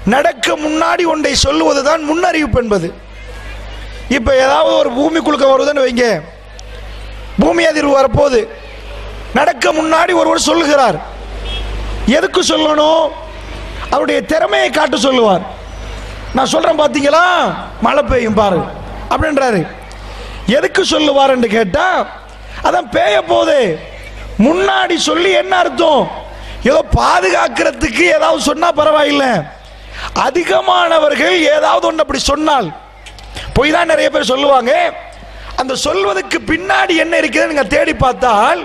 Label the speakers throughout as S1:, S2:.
S1: நடக்க முன்னாடி ஒன்றை சொல்லுவதுதான் முன்னறிவிப்பு என்பது இப்போ ஏதாவது ஒரு பூமி குலுக்க வருதுன்னு வைங்க பூமி அதிர்வு வரப்போகுது நடக்க முன்னாடி ஒருவர் சொல்லுகிறார் எதுக்கு சொல்லணும் அவருடைய திறமையை காட்ட சொல்லுவார் நான் சொல்றேன் பார்த்தீங்களா மழை பெய்யும் பாரு அப்படின்றாரு எதுக்கு சொல்லுவார் என்று கேட்டா அதான் பேய போகுது முன்னாடி சொல்லி என்ன அர்த்தம் ஏதோ பாதுகாக்கிறதுக்கு ஏதாவது சொன்னா பரவாயில்லை அதிகமானவர்கள் ஏதாவது ஒன்று அப்படி சொன்னால் பொய் தான் நிறைய பேர் சொல்லுவாங்க அந்த சொல்வதற்கு பின்னாடி என்ன இருக்குதுன்னு நீங்க தேடி பார்த்தால்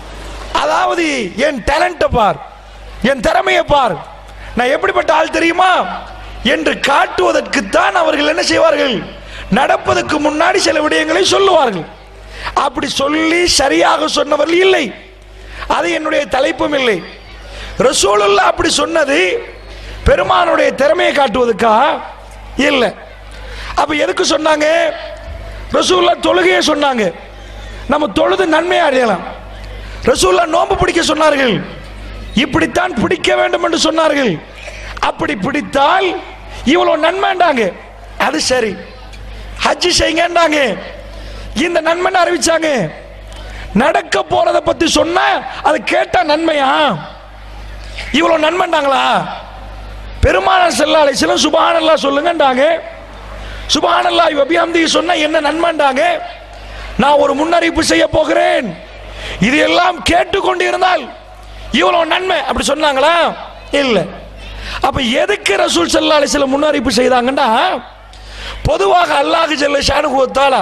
S1: அதாவது என் டேலண்ட்டை பார் என் திறமையை பார் நான் எப்படிப்பட்ட ஆள் தெரியுமா என்று காட்டுவதற்குத்தான் அவர்கள் என்ன செய்வார்கள் நடப்பதற்கு முன்னாடி சில விடயங்களை சொல்லுவார்கள் அப்படி சொல்லி சரியாக சொன்னவர்கள் இல்லை அது என்னுடைய தலைப்பும் இல்லை ரசூலுல்லா அப்படி சொன்னது பெருமானுடைய திறமையை காட்டுவதற்கா இல்லை அப்ப எதுக்கு சொன்னாங்க ரசூல்லா தொழுகையை சொன்னாங்க நம்ம தொழுது நன்மையை அடையலாம் ரசூல்லா நோன்பு பிடிக்க சொன்னார்கள் இப்படித்தான் பிடிக்க வேண்டும் என்று சொன்னார்கள் அப்படி பிடித்தால் இவ்வளவு நன்மைண்டாங்க அது சரி ஹஜ்ஜி செய்யுங்கன்றாங்க இந்த நன்மைன்னு அறிவிச்சாங்க நடக்க போறத பத்தி சொன்ன அது கேட்டா நன்மையா இவ்வளவு நன்மைண்டாங்களா பெருமானார் செல்லா அலைசிலும் சுபானல்லா சொல்லுங்கன்றாங்க சுபானல்லா அபியாந்தி சொன்னா என்ன நன்மைண்டாங்க நான் ஒரு முன்னறிவிப்பு செய்ய போகிறேன் இது எல்லாம் கேட்டுக்கொண்டு இருந்தால் இவ்வளவு நன்மை அப்படி சொன்னாங்களா இல்ல அப்ப எதுக்கு ரசூல் சல்லா அலிஸ்ல முன்னறிவிப்பு செய்தாங்கன்னா பொதுவாக அல்லாஹ் ஜல்ல ஷானுகுவத்தாலா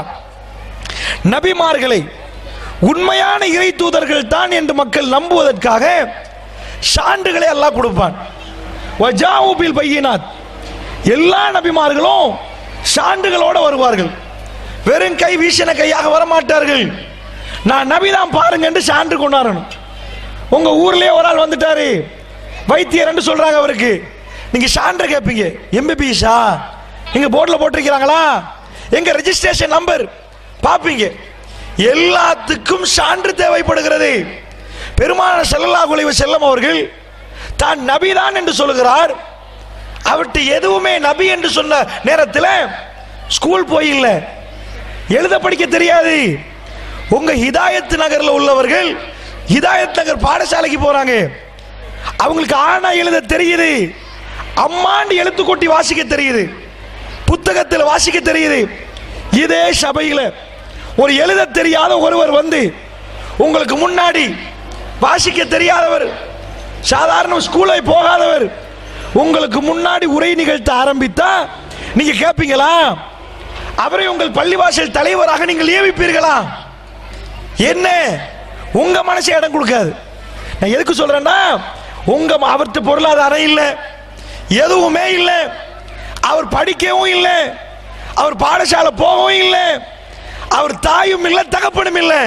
S1: நபிமார்களை உண்மையான இறை தூதர்கள் தான் என்று மக்கள் நம்புவதற்காக சான்றுகளை அல்லாஹ் கொடுப்பான் வஜாவுபில் பையினாத் எல்லா நபிமார்களும் சான்றுகளோட வருவார்கள் வெறும் கை வீசின கையாக வரமாட்டார்கள் நான் நபிதான் பாருங்க என்று சான்று கொண்டாடணும் உங்க ஊர்லயே ஒரு ஆள் வந்துட்டாரு வைத்தியர் சொல்றாங்க அவருக்கு நீங்க சான்று கேட்பீங்க எம்பிபிஎஸ்ஆ எங்க போர்டில் போட்டிருக்கிறாங்களா எங்க ரெஜிஸ்ட்ரேஷன் நம்பர் பார்ப்பீங்க எல்லாத்துக்கும் சான்று தேவைப்படுகிறது பெருமான செல்லல்லா குலைவு செல்லம் அவர்கள் தான் நபிதான் என்று சொல்லுகிறார் அவர்கிட்ட எதுவுமே நபி என்று சொன்ன நேரத்தில் ஸ்கூல் போய் இல்ல எழுத படிக்க தெரியாது உங்க ஹிதாயத் நகர்ல உள்ளவர்கள் ஹிதாயத் நகர் பாடசாலைக்கு போறாங்க அவங்களுக்கு ஆனா எழுத தெரியுது அம்மாண்டு எழுத்து கொட்டி வாசிக்க தெரியுது புத்தகத்தில் வாசிக்க தெரியுது இதே சபையில ஒரு எழுத தெரியாத ஒருவர் வந்து உங்களுக்கு முன்னாடி வாசிக்க தெரியாதவர் சாதாரண ஸ்கூலை போகாதவர் உங்களுக்கு முன்னாடி உரை நிகழ்த்த ஆரம்பித்தா நீங்க கேட்பீங்களா அவரை உங்கள் பள்ளிவாசல் தலைவராக நீங்கள் நியமிப்பீர்களா என்ன உங்க மனசு இடம் கொடுக்காது நான் எதுக்கு சொல்றேன்னா உங்க ம- அவர்ட்ட பொருளாதாரம் இல்லை எதுவுமே இல்லை அவர் படிக்கவும் இல்லை அவர் பாடசாலை போகவும் இல்லை அவர் தாயும் இல்லை தகப்பனும் இல்லை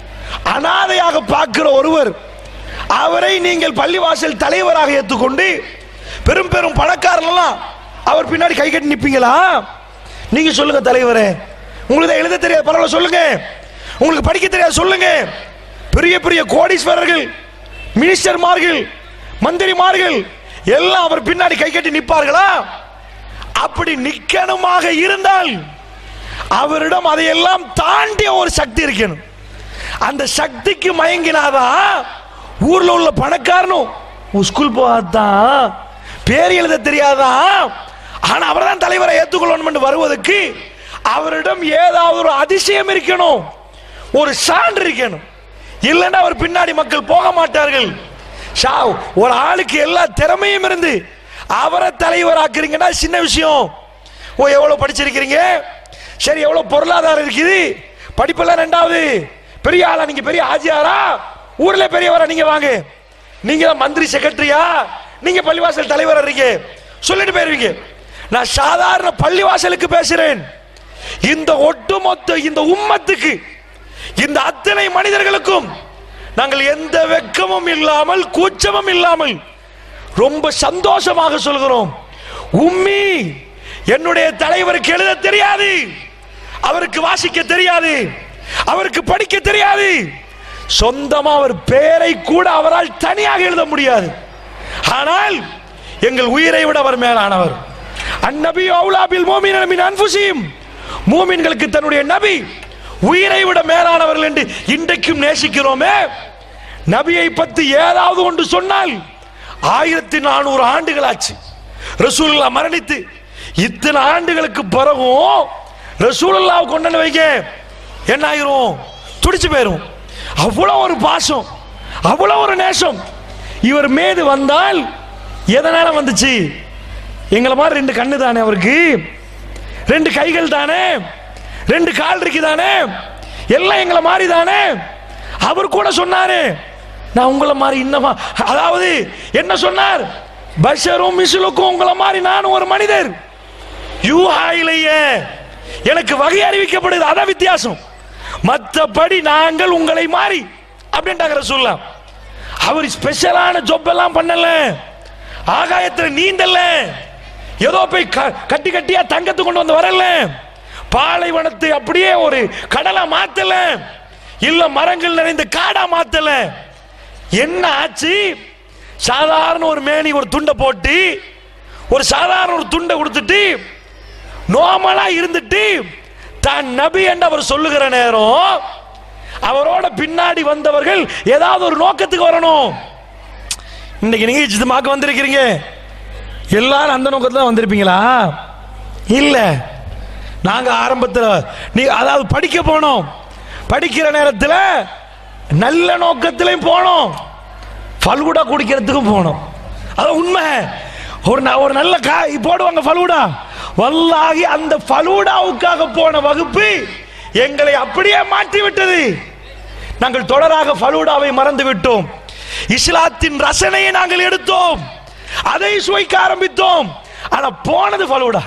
S1: அனாதையாக பார்க்கிற ஒருவர் அவரை நீங்கள் பள்ளிவாசல் தலைவராக ஏற்றுக்கொண்டு பெரும் பெரும் பணக்காரர்கள்லாம் அவர் பின்னாடி கை கட்டி நிப்பீங்களா நீங்க சொல்லுங்க தலைவரே உங்களுக்கு தான் எழுத தெரியாது பரவாயில்ல சொல்லுங்க உங்களுக்கு படிக்க தெரியாது சொல்லுங்க பெரிய பெரிய கோடீஸ்வரர்கள் மினிஸ்டர்மார்கள் மந்திரிமார்கள் எல்லாம் அவர் பின்னாடி கை கட்டி நிப்பார்களா அப்படி நிக்கணுமாக இருந்தால் அவரிடம் அதையெல்லாம் தாண்டிய ஒரு சக்தி இருக்கணும் அந்த சக்திக்கு மயங்கினாதான் ஊர்ல உள்ள பணக்காரனும் உன் ஸ்கூல் போகாதான் பேர் எழுத தெரியாதான் ஆனா அவர் தான் தலைவரை ஏற்றுக்கொள்ளணும் என்று வருவதற்கு அவரிடம் ஏதாவது ஒரு அதிசயம் இருக்கணும் ஒரு சான்று இருக்கணும் இல்லைன்னா அவர் பின்னாடி மக்கள் போக மாட்டார்கள் ஷா- ஒரு ஆளுக்கு எல்லா திறமையும் இருந்து அவரை தலைவராக்குறீங்கன்னா சின்ன விஷயம் ஓ எவ்வளவு படிச்சிருக்கிறீங்க சரி எவ்வளவு பொருளாதாரம் இருக்குது படிப்பெல்லாம் ரெண்டாவது பெரிய ஆளா நீங்க பெரிய ஆஜியாரா ஊர்ல பெரியவரா நீங்க வாங்க நீங்க தான் மந்திரி செக்ரட்டரியா நீங்க பள்ளிவாசல் தலைவரா இருக்கீங்க சொல்லிட்டு போயிருவீங்க நான் சாதாரண பள்ளிவாசலுக்கு பேசுறேன் இந்த ஒட்டுமொத்த இந்த உம்மத்துக்கு இந்த அத்தனை மனிதர்களுக்கும் நாங்கள் எந்த வெட்கமும் இல்லாமல் கூச்சமும் இல்லாமல் ரொம்ப சந்தோஷமாக சொல்கிறோம் உம்மி என்னுடைய தலைவருக்கு எழுத தெரியாது அவருக்கு வாசிக்க தெரியாது அவருக்கு படிக்க தெரியாது சொந்தமா அவர் பெயரை கூட அவரால் தனியாக எழுத முடியாது ஆனால் எங்கள் உயிரை விட அவர் மேலானவர் அந்நபி அவுலாபில் மோமின் மின் அன்புசியும் மூமின்களுக்கு தன்னுடைய நபி உயிரை விட மேலானவர்கள் என்று இன்றைக்கும் நேசிக்கிறோமே நபியை பத்தி ஏதாவது ஒன்று சொன்னால் ஆயிரத்தி நானூறு ஆண்டுகள் ஆச்சு ரசூலுல்லா மரணித்து இத்தனை ஆண்டுகளுக்கு பிறகும் ரசூலுல்லாவை கொண்டு வைக்க என்ன ஆயிரும் துடிச்சு போயிரும் அவ்வளோ ஒரு பாசம் அவ்வளோ ஒரு நேசம் இவர் மீது வந்தால் எதனால வந்துச்சு எங்களை மாதிரி ரெண்டு கண்ணு தானே அவருக்கு ரெண்டு கைகள் தானே ரெண்டு கால் இருக்கு தானே எல்லாம் எங்களை மாதிரி தானே அவர் கூட சொன்னாரு நான் உங்களை மாதிரி இன்னமா அதாவது என்ன சொன்னார் பஷரும் மிசுலுக்கும் உங்களை மாதிரி நானும் ஒரு மனிதர் யூஹா இல்லையே எனக்கு வகை அறிவிக்கப்படுது அதான் வித்தியாசம் மற்றபடி நாங்கள் உங்களை மாறி அப்படின்ட்டாங்க சொல்லலாம் அவர் ஸ்பெஷலான ஜொப் எல்லாம் பண்ணல ஆகாயத்துல நீந்தல ஏதோ போய் க- கட்டி கட்டியா தங்கத்தை கொண்டு வந்து வரல பாலைவனத்தை அப்படியே ஒரு கடலா மாத்தல இல்ல மரங்கள் நிறைந்த காடா மாத்தல என்ன ஆச்சு சாதாரண ஒரு மேனி ஒரு துண்டை போட்டு ஒரு சாதாரண ஒரு துண்டை கொடுத்துட்டு நோமலா இருந்துட்டு தான் நபி என்று அவர் சொல்லுகிற நேரம் அவரோட பின்னாடி வந்தவர்கள் ஏதாவது ஒரு நோக்கத்துக்கு வரணும் இன்னைக்கு நீங்க ஜிதமாக்க வந்திருக்கிறீங்க எல்லாரும் அந்த நோக்கத்துல தான் வந்திருப்பீங்களா இல்ல நாங்க ஆரம்பத்தில் நீ அதாவது படிக்க போனோம் படிக்கிற நேரத்தில் நல்ல நோக்கத்திலையும் போனோம் ஃபல்குடா குடிக்கிறதுக்கும் போனோம் அது உண்மை ஒரு ந- ஒரு நல்ல காய் போடுவாங்க ஃபலூடா வல்லாகி அந்த ஃபலூடாவுக்காக போன வகுப்பு எங்களை அப்படியே மாற்றி விட்டது நாங்கள் தொடராக ஃபலூடாவை மறந்து விட்டோம் இஸ்லாத்தின் ரசனையை நாங்கள் எடுத்தோம் அதை சுவைக்க ஆரம்பித்தோம் ஆனா போனது ஃபலூடா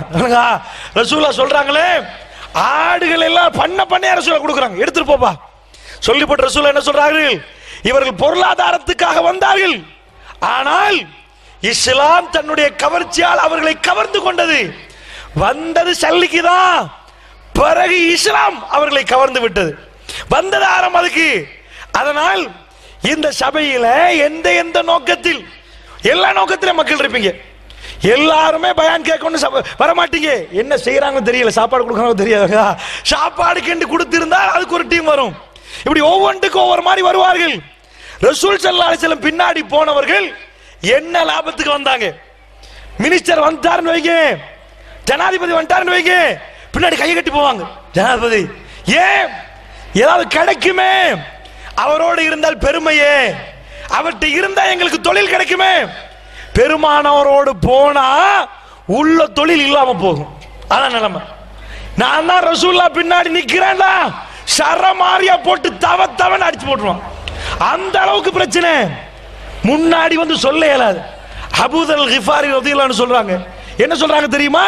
S1: ரசூலா சொல்றாங்களே ஆடுகள் எல்லாம் பண்ண பண்ணையா ரசூலா கொடுக்குறாங்க எடுத்துட்டு போப்பா சொல்லிப்பட்ட ரசூலா என்ன சொல்றார்கள் இவர்கள் பொருளாதாரத்துக்காக வந்தார்கள் ஆனால் இஸ்லாம் தன்னுடைய கவர்ச்சியால் அவர்களை கவர்ந்து கொண்டது வந்தது சல்லிக்கு தான் பிறகு இஸ்லாம் அவர்களை கவர்ந்து விட்டது வந்தது ஆரம்பம் அதுக்கு அதனால் இந்த சபையில எந்த எந்த நோக்கத்தில் எல்லா நோக்கத்திலும் மக்கள் இருப்பீங்க எல்லாருமே பயான் கேட்கணும் சப- வரமாட்டீங்க என்ன செய்யறாங்க தெரியல சாப்பாடு கொடுக்கறாங்க தெரியாது சாப்பாடு கண்டு கொடுத்திருந்தால் அதுக்கு ஒரு டீம் வரும் இப்படி ஒவ்வொன்றுக்கும் ஒவ்வொரு மாதிரி வருவார்கள் ரசூல் சல்லா அலிஸ்லம் பின்னாடி போனவர்கள் என்ன லாபத்துக்கு வந்தாங்க மினிஸ்டர் வந்துட்டாருன்னு வைங்க ஜனாதிபதி வந்துட்டாருன்னு வைங்க பின்னாடி கையை கட்டி போவாங்க ஜனாதிபதி ஏன் ஏதாவது கிடைக்குமே அவரோடு இருந்தால் பெருமையே அவர்கிட்ட இருந்தா எங்களுக்கு தொழில் கிடைக்குமே பெருமானவரோடு போனா உள்ள தொழில் இல்லாம போகும் அதான் நிலைமை நான் தான் ரசூல்லா பின்னாடி நிக்கிறேன்டா சரமாரியா போட்டு தவ தவன்னு அடிச்சு போட்டுருவான் அந்த அளவுக்கு பிரச்சனை முன்னாடி வந்து சொல்ல இயலாது அபூதல் கிஃபாரி ரதியல்லான்னு சொல்றாங்க என்ன சொல்றாங்க தெரியுமா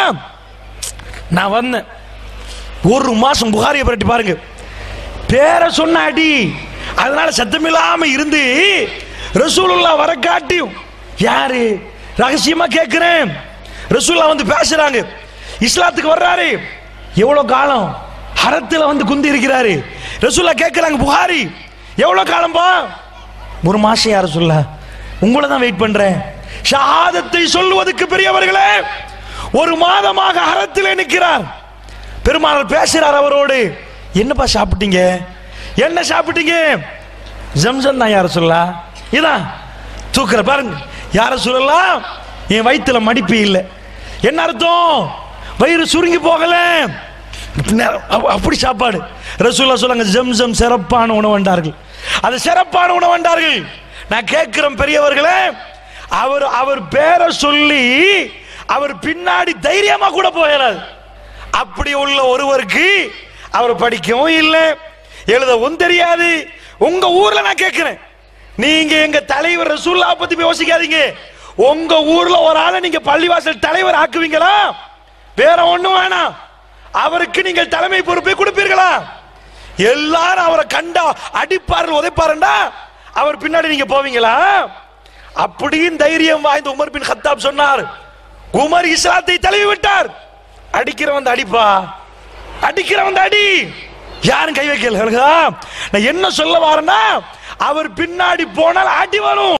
S1: நான் வந்தேன் ஒரு மாசம் புகாரியை பரட்டி பாருங்க பேரை சொன்ன அடி அதனால சத்தமில்லாம இருந்து ரசூலுல்லா வர காட்டியும் யாரு ரகசியமா கேட்கிறேன் ரசூல்லா வந்து பேசுறாங்க இஸ்லாத்துக்கு வர்றாரு எவ்வளவு காலம் ஹரத்துல வந்து குந்தி இருக்கிறாரு ரசூல்லா கேட்கிறாங்க புகாரி எவ்வளவு காலம்பா ஒரு மாசம் யார சொல்ல உங்களை தான் வெயிட் பண்றேன் ஷஹாதத்தை சொல்லுவதற்கு பெரியவர்களே ஒரு மாதமாக ஹரத்திலே நிற்கிறார் பெருமாள் பேசுறார் அவரோடு என்னப்பா சாப்பிட்டீங்க என்ன சாப்பிட்டீங்க ஜம்சம் தான் யார சொல்லலாம் இதான் தூக்குற பாருங்க யார சொல்லலாம் என் வயித்துல மடிப்பு இல்லை என்ன அர்த்தம் வயிறு சுருங்கி போகல நேரம் அப்ப- அப்படி சாப்பாடு ரசூல்லா சொல்லுங்க ஜம்சம் சிறப்பான உணவண்டார்கள் அது சிறப்பான உணவண்டார்கள் நான் கேட்கிறேன் பெரியவர்களே அவர் அவர் பேரை சொல்லி அவர் பின்னாடி தைரியமா கூட போயிடாது அப்படி உள்ள ஒருவருக்கு அவர் படிக்கவும் இல்லை எழுதவும் தெரியாது உங்க ஊர்ல நான் கேட்கிறேன் நீங்க எங்க தலைவர் ரசூல்லா பத்தி போய் யோசிக்காதீங்க உங்க ஊர்ல ஒரு ஆளை நீங்க பள்ளிவாசல் தலைவர் ஆக்குவீங்களா வேற ஒண்ணும் வேணாம் அவருக்கு நீங்கள் தலைமை பொறுப்பை கொடுப்பீர்களா எல்லாரும் அவரை கண்டா அடிப்பார்கள் உதைப்பாருண்டா அவர் பின்னாடி நீங்க போவீங்களா அப்படியும் தைரியம் வாய்ந்த உமர் பின் கத்தாப் சொன்னார் உமர் இஸ்லாத்தை தழுவி விட்டார் அடிக்கிறவன் அடிப்பா அடிக்கிறவன் அடி யாரும் கை வைக்கல நான் என்ன சொல்ல வரேன்னா அவர் பின்னாடி போனால் அடி வரும்